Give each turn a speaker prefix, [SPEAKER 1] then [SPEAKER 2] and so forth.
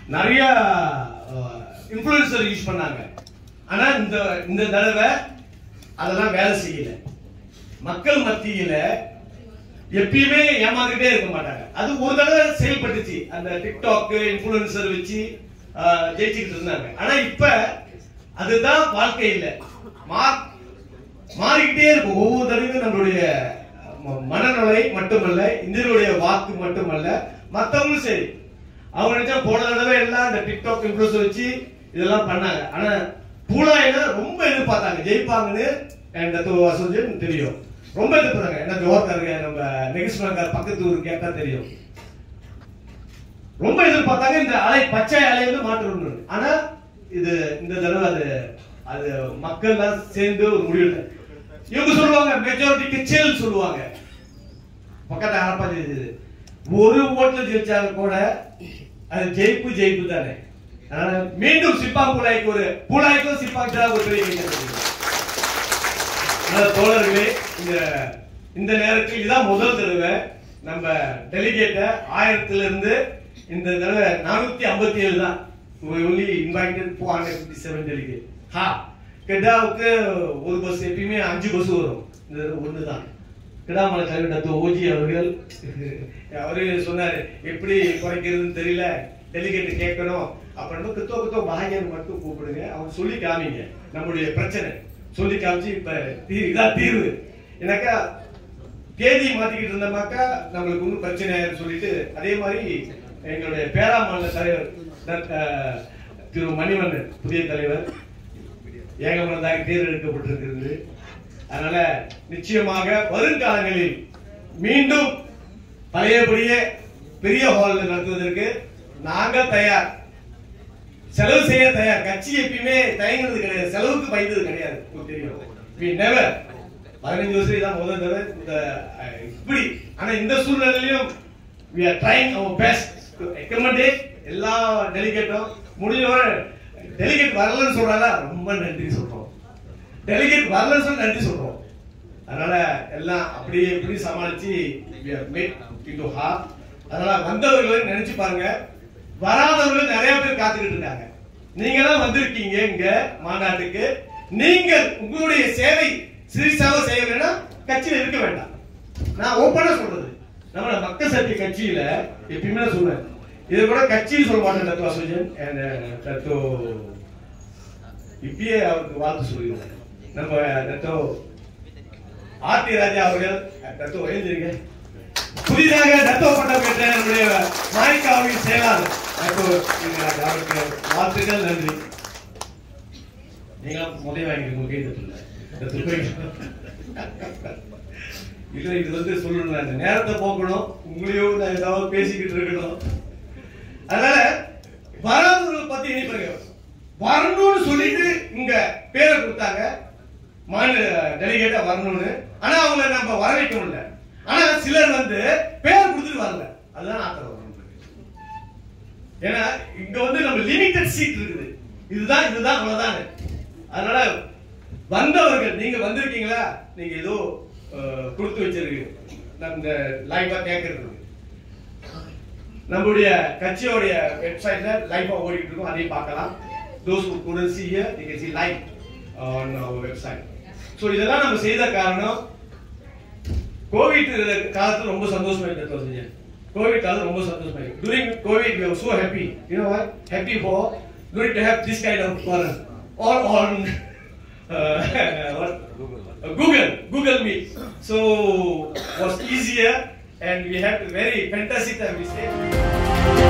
[SPEAKER 1] நிறைய influencer use பண்ணாங்க ஆனா இந்த இந்த தடவை அதெல்லாம் வேலை செய்யல மக்கள் மத்தியில எப்பயுமே ஏமாந்துட்டே இருக்க மாட்டாங்க அது ஒரு தடவை செயல்பட்டுச்சு அந்த டிக்டாக் இன்ஃபுளுசர் வச்சு ஆஹ், ஜெயிச்சுக்கிட்டு இருந்தாங்க ஆனா இப்ப அதுதான் வாழ்க்கை இல்ல மா- மாறிக்கிட்டே இருக்கும் ஒவ்வொரு தடவையும் நம்மளுடைய ம- மனநிலை மட்டுமல்ல இந்தியருடைய வாக்கு மட்டுமல்ல மத்தவங்களும் சரி அவங்க நினைச்சா போன தடவை எல்லாம் இந்த டிக்டாக் இன்ஃபுளுசர் வச்சு இதெல்லாம் பண்ணாங்க ஆனா பூலாயில ரொம்ப எதிர்பார்த்தாங்க ஜெயிப்பாங்கன்னு எனக்கு வசூஜன் தெரியும் ரொம்ப எதிர்பார்த்தாங்க ஏன்னா ஜோஹர்காருங்க நம்ம நெகிஸ்மங்கார் பக்கத்து ஊருக்கு கேட்டா தெரியும் ரொம்ப எதிர்பார்த்தாங்க இந்த அலை பச்சை அலை வந்து மாற்றணும்னு ஆனா இது இந்த தடவை அது அது மக்கள் எல்லாம் சேர்ந்து ஒரு முடிவு இவங்க சொல்லுவாங்க மெஜாரிட்டிக்கு சேல் சொல்லுவாங்க பக்கத்துல ஹரப்பா ஜெயிச்சது ஒரு ஓட்டுல ஜெயிச்சாங்க கூட அது ஜெயிப்பு ஜெயிப்பு தானே அதனால மீண்டும் சிப்பா பூலாய்க்கு ஒரு பூலாய்க்கும் சிப்பாக்கு ஒரு பெரிய கை தட்டுங்க. அதனால தோழர்களே இந்த இந்த நேரத்தில் இதான் முதல் தடவை நம்ம டெலிகேட்ட ஆயிரத்துல இருந்து இந்த தடவை நானூத்தி ஐம்பத்தி ஏழு தான் only invited four hundred fifty seven delegate ஹா கெடாவுக்கு ஒரு பஸ் எப்பயுமே அஞ்சு பஸ் வரும் இந்த ஒன்று தான் கிடாமலை தலைவர் டாக்டர் ஓஜி அவர்கள் அவரு சொன்னாரு எப்படி குறைக்கிறதுன்னு தெரியல டெலிகேட் கேட்கணும் அப்படின்னு கித்தோ கித்தோ பாகியன் மட்டும் கூப்பிடுங்க அவர் சொல்லி காமிங்க நம்முடைய பிரச்சனை சொல்லி காமிச்சு இப்ப தீ- இதான் தீர்வு எனக்கா தேதி மாத்திக்கிட்டு இருந்தோம்னாக்கா நம்மளுக்கு ஒன்றும் பிரச்சனை ஆயிரும் சொல்லிட்டு அதே மாதிரி எங்களுடைய பேராமாநில தலைவர் டாக்டர் திரு மணிவண்ணன் புதிய தலைவர் ஏகமனதாக தேர்ந்தெடுக்கப்பட்டிருக்கிறது அதனால நிச்சயமாக வருங்காலங்களில் மீண்டும் பழையபடியே பெரிய ஹால் நடத்துவதற்கு நாங்கள் தயார் செலவு செய்ய தயார் கட்சி எப்பயுமே தயங்குறது கிடையாது செலவுக்கு பயந்தது கிடையாது உங்களுக்கு தெரியும் we never பதினஞ்சு வருஷம் இதான் முதல் தடவை இந்த அஹ், இப்படி ஆனா இந்த சூழ்நிலையிலும் we are trying our best to accommodate எல்லா டெலிகேட்டும் முடிஞ்ச வரை டெலிகேட் வரலன்னு சொல்றாங்க ரொம்ப நன்றி சொல்றோம் டெலிகேட் வரலன்னு சொல்லி நன்றி சொல்றோம் அதனால எல்லாம் அப்படியே இப்படி சமாளிச்சு we have made into half அதனால வந்தவர்களை நினைச்சு பாருங்க வராதவர்கள் நிறைய பேர் காத்துக்கிட்டு இருக்காங்க நீங்க தான் வந்திருக்கீங்க இங்க மாநாட்டுக்கு நீங்க உங்களுடைய சேவை சிறிசாக செய்ய வேண்டாம் கட்சியில இருக்க வேண்டாம் நான் ஓப்பனா சொல்றது நம்ம மக்கள் சக்தி கட்சியில எப்பயுமே நான் சொல்றேன் இது கூட கட்சின்னு சொல்ல மாட்டேன் தத்துவ அசோஜன் தத்துவ இப்பயே அவருக்கு வாழ்த்து சொல்லிடுவோம் நம்ம தத்தோ ஆர்டி ராஜா அவர்கள் தத்தோ எழுந்திருங்க புதிதாக தத்துவ பட்டம் பெற்ற நம்முடைய மாணிக்காவின் செயலாளர் தத்தோ அவருக்கு வாழ்த்துக்கள் நன்றி நீங்க முதல் வாங்கி உங்க கை தட்டுல இல்ல இது வந்து சொல்லணும் நான் நேரத்தை போக்கணும் உங்களையும் நான் ஏதாவது பேசிக்கிட்டு இருக்கணும் அதனால வராதவர்கள் பத்தி நினைப்பாங்க வரணும்னு சொல்லிட்டு இங்க பேரை கொடுத்தாங்க மாநில டெலிகேட்டா வரணும்னு ஆனா அவங்கள நம்ம வர வைக்க முடியல ஆனா சிலர் வந்து பேர் கொடுத்துட்டு வரல அதுதான் ஆத்திரம் வரும் நம்மளுக்கு. ஏன்னா இங்க வந்து நம்ம லிமிட்டட் சீட் இருக்குது இதுதான் இதுதான் அவ்வளவுதான் அதனால வந்தவர்கள் நீங்க வந்திருக்கீங்களா நீங்க ஏதோ அஹ், கொடுத்து வச்சிருக்கீங்க நம்ம இந்த லைவா கேட்கறது நம்மளுடைய கட்சியோடைய வெப்சைட்ல லைவா ஓடிட்டு இருக்கும் அதையும் பார்க்கலாம் those who couldn't see here you can see live on our website so இதெல்லாம் நம்ம செய்த காரணம் கோவிட் காலத்துல ரொம்ப சந்தோஷமா இருந்தது கோவிட் காலத்துல ரொம்ப சந்தோஷமா இருக்கு during covid we were so happy you know what happy for going to have this kind of forum all on uh, what? Uh, Google Google Meet so was easier and we had very fantastic time we stayed